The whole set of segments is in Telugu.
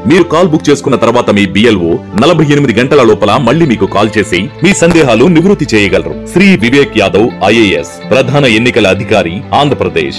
మీరు కాల్ బుక్ చేసుకున్న తర్వాత మీ బిఎల్ఓ నలభై ఎనిమిది గంటల లోపల మళ్ళీ మీకు కాల్ చేసి మీ సందేహాలు నివృత్తి చేయగలరు శ్రీ వివేక్ యాదవ్ ఐఏఎస్ ప్రధాన ఎన్నికల అధికారి ఆంధ్రప్రదేశ్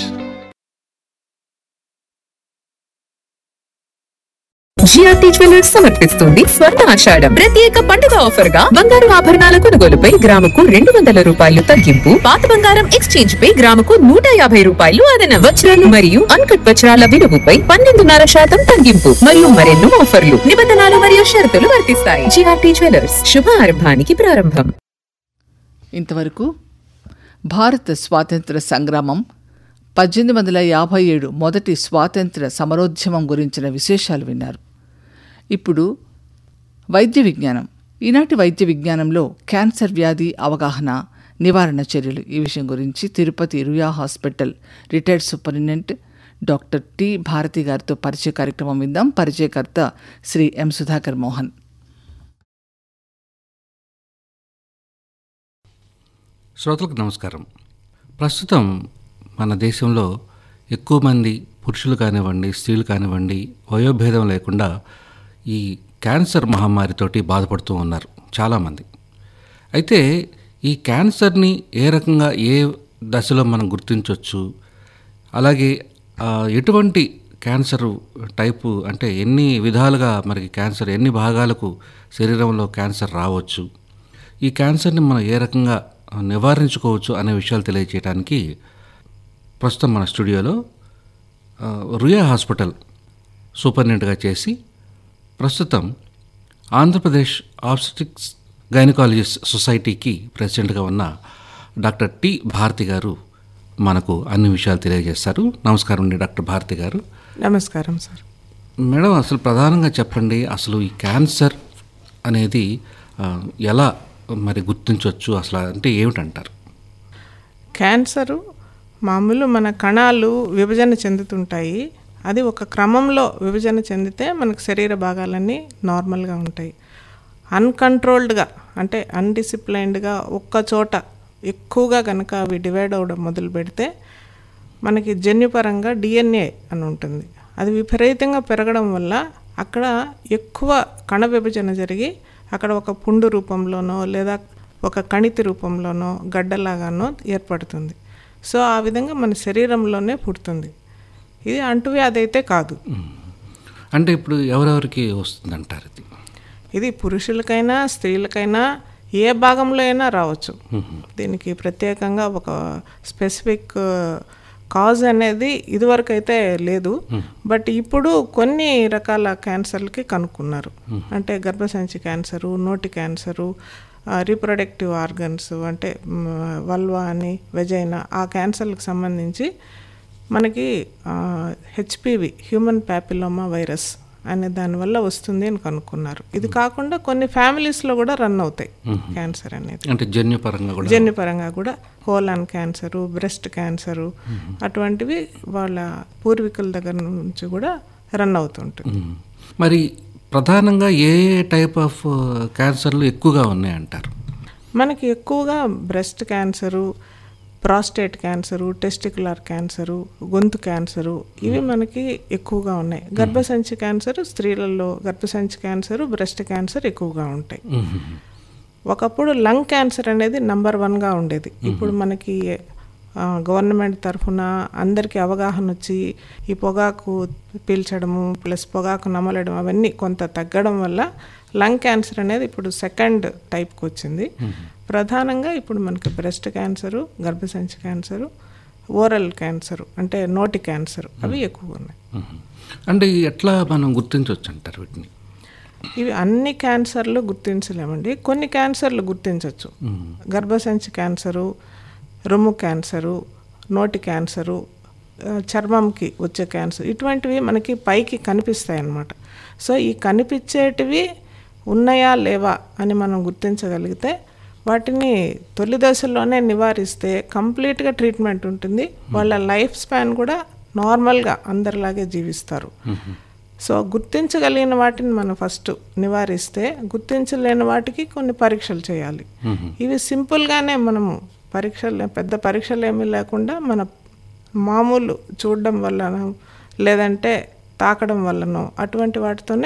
జిఆర్టీ జ్యువెలర్స్ సమర్పిస్తుంది స్వర్ణ ఆషాఢం ప్రత్యేక పండుగ ఆఫర్ గా బంగారు ఆభరణాల కొనుగోలుపై గ్రాముకు రెండు వందల రూపాయలు తగ్గింపు పాత బంగారం ఎక్స్చేంజ్ పై గ్రాముకు నూట యాభై రూపాయలు అదన వజ్రాలు మరియు అన్కట్ వజ్రాల విలువపై పన్నెండున్నర శాతం తగ్గింపు మరియు మరెన్నో ఆఫర్లు నిబంధనలు మరియు షరతులు వర్తిస్తాయి జిఆర్టీ జ్యువెలర్స్ శుభ ఆరంభానికి ప్రారంభం ఇంతవరకు భారత స్వాతంత్ర సంగ్రామం పద్దెనిమిది వందల యాభై ఏడు మొదటి స్వాతంత్ర సమరోద్యమం గురించిన విశేషాలు విన్నారు ఇప్పుడు వైద్య విజ్ఞానం ఈనాటి వైద్య విజ్ఞానంలో క్యాన్సర్ వ్యాధి అవగాహన నివారణ చర్యలు ఈ విషయం గురించి Tirupati Ruya hospital retired superintendent doctor T Bharathi గారితో పరిచయ కార్యక్రమం విందాం పరిచయకర్త శ్రీ ఎం సుధాకర్ మోహన్ శ్రోతలకు నమస్కారం ప్రస్తుతం మన దేశంలో ఎక్కువ మంది పురుషులు కానివ్వండి స్త్రీలు కానివ్వండి వయోభేదం లేకుండా ఈ క్యాన్సర్ మహమ్మారితోటి బాధపడుతూ ఉన్నారు చాలామంది అయితే ఈ క్యాన్సర్ని ఏ రకంగా ఏ దశలో మనం గుర్తించవచ్చు అలాగే ఆ, ఎటువంటి క్యాన్సర్ టైపు అంటే ఎన్ని విధాలుగా మనకి క్యాన్సర్ ఎన్ని భాగాలకు శరీరంలో క్యాన్సర్ రావచ్చు ఈ క్యాన్సర్ని మనం ఏ రకంగా నివారించుకోవచ్చు అనే విషయాలు తెలియజేయడానికి ప్రస్తుతం మన స్టూడియోలో ఆ, రుయా హాస్పిటల్ సూపరింటెండెంట్గా చేసి ప్రస్తుతం ఆంధ్రప్రదేశ్ ఆబ్స్టిక్స్ గైనకాలజిస్ట్ సొసైటీకి ప్రెసిడెంట్గా ఉన్న డాక్టర్ టి భారతి గారు మనకు అన్ని విషయాలు తెలియజేస్తారు నమస్కారం అండి డాక్టర్ భారతి గారు నమస్కారం సార్ మేడం అసలు ప్రధానంగా చెప్పండి అసలు ఈ క్యాన్సర్ అనేది ఆ, ఎలా మరి గుర్తించవచ్చు అసలు అంటే ఏమిటంటారు క్యాన్సరు మామూలు మన కణాలు విభజన చెందుతుంటాయి అది ఒక క్రమంలో విభజన చెందితే మనకు శరీర భాగాలన్నీ నార్మల్గా ఉంటాయి అన్కంట్రోల్డ్గా అంటే అన్డిసిప్లైన్డ్గా ఒక్క చోట ఎక్కువగా కనుక అవి డివైడ్ అవ్వడం మొదలు పెడితే మనకి జన్యుపరంగా డిఎన్ఏ అని ఉంటుంది అది విపరీతంగా పెరగడం వల్ల అక్కడ ఎక్కువ కణ విభజన జరిగి అక్కడ ఒక పుండు రూపంలోనో లేదా ఒక కణితి రూపంలోనో గడ్డలాగానో ఏర్పడుతుంది సో ఆ విధంగా మన శరీరంలోనే పుడుతుంది ఇది అంటువ్యాధి అయితే కాదు అంటే ఇప్పుడు ఎవరెవరికి వస్తుందంటారు ఇది ఇది పురుషులకైనా స్త్రీలకైనా ఏ భాగంలో అయినా రావచ్చు దీనికి ప్రత్యేకంగా ఒక స్పెసిఫిక్ కాజ్ అనేది ఇదివరకు అయితే లేదు బట్ ఇప్పుడు కొన్ని రకాల క్యాన్సర్లకి కనుక్కున్నారు అంటే గర్భసంచి క్యాన్సరు నోటి క్యాన్సరు రీప్రొడక్టివ్ ఆర్గన్స్ అంటే మ్, వల్వా అని వెజైనా ఆ క్యాన్సర్లకు సంబంధించి మనకి హెచ్పివి హ్యూమన్ ప్యాపిలోమా వైరస్ అనే దానివల్ల వస్తుంది అని కనుక్కున్నారు ఇది కాకుండా కొన్ని ఫ్యామిలీస్లో కూడా రన్ అవుతాయి క్యాన్సర్ అనేది అంటే జన్యుపరంగా కూడా జన్యుపరంగా కూడా కోలాన్ క్యాన్సరు బ్రెస్ట్ క్యాన్సరు అటువంటివి వాళ్ళ పూర్వీకుల దగ్గర నుంచి కూడా రన్ అవుతుంటుంది మ్మ్. మరి ప్రధానంగా ఏ టైప్ ఆఫ్ క్యాన్సర్లు ఎక్కువగా ఉన్నాయంటారు మనకి ఎక్కువగా breast cancer prostate cancer testicular cancer గొంతు క్యాన్సరు ఇవి మనకి ఎక్కువగా ఉన్నాయి గర్భసంచి క్యాన్సర్ స్త్రీలలో గర్భసంచి క్యాన్సరు బ్రెస్ట్ క్యాన్సర్ ఎక్కువగా ఉంటాయి ఒకప్పుడు లంగ్ క్యాన్సర్ అనేది నంబర్ వన్గా ఉండేది ఇప్పుడు మనకి ఆ, గవర్నమెంట్ తరఫున అందరికీ అవగాహన వచ్చి ఈ పొగాకు పీల్చడము ప్లస్ పొగాకు నమలడం అవన్నీ కొంత తగ్గడం వల్ల లంగ్ క్యాన్సర్ అనేది ఇప్పుడు సెకండ్ టైప్కి వచ్చింది ప్రధానంగా ఇప్పుడు మనకి బ్రెస్ట్ క్యాన్సరు గర్భసంచి క్యాన్సరు ఓరల్ క్యాన్సరు అంటే నోటి క్యాన్సర్ అవి ఎక్కువగా ఉన్నాయి మ్మ్. అంటే ఎట్లా మనం గుర్తించవచ్చు అంటారు వీటిని ఇవి అన్ని క్యాన్సర్లు గుర్తించలేమండి కొన్ని క్యాన్సర్లు గుర్తించవచ్చు గర్భసంచి క్యాన్సరు రొమ్ము క్యాన్సరు నోటి క్యాన్సరు ఆ, చర్మంకి వచ్చే క్యాన్సర్ ఇటువంటివి మనకి పైకి కనిపిస్తాయి అన్నమాట సో ఈ కనిపించేటివి ఉన్నాయా లేవా అని మనం గుర్తించగలిగితే వాటిని తొలి దశలోనే నివారిస్తే కంప్లీట్గా ట్రీట్మెంట్ ఉంటుంది వాళ్ళ లైఫ్ స్పాన్ కూడా నార్మల్గా అందరిలాగే జీవిస్తారు సో గుర్తించగలిగిన వాటిని మనం ఫస్ట్ నివారిస్తే గుర్తించలేని వాటికి కొన్ని పరీక్షలు చేయాలి ఇవి సింపుల్గానే మనము పరీక్షలు పెద్ద పరీక్షలు ఏమీ లేకుండా మన మామూలు చూడడం వలన లేదంటే తాకడం వల్లనో అటువంటి వాటితోనే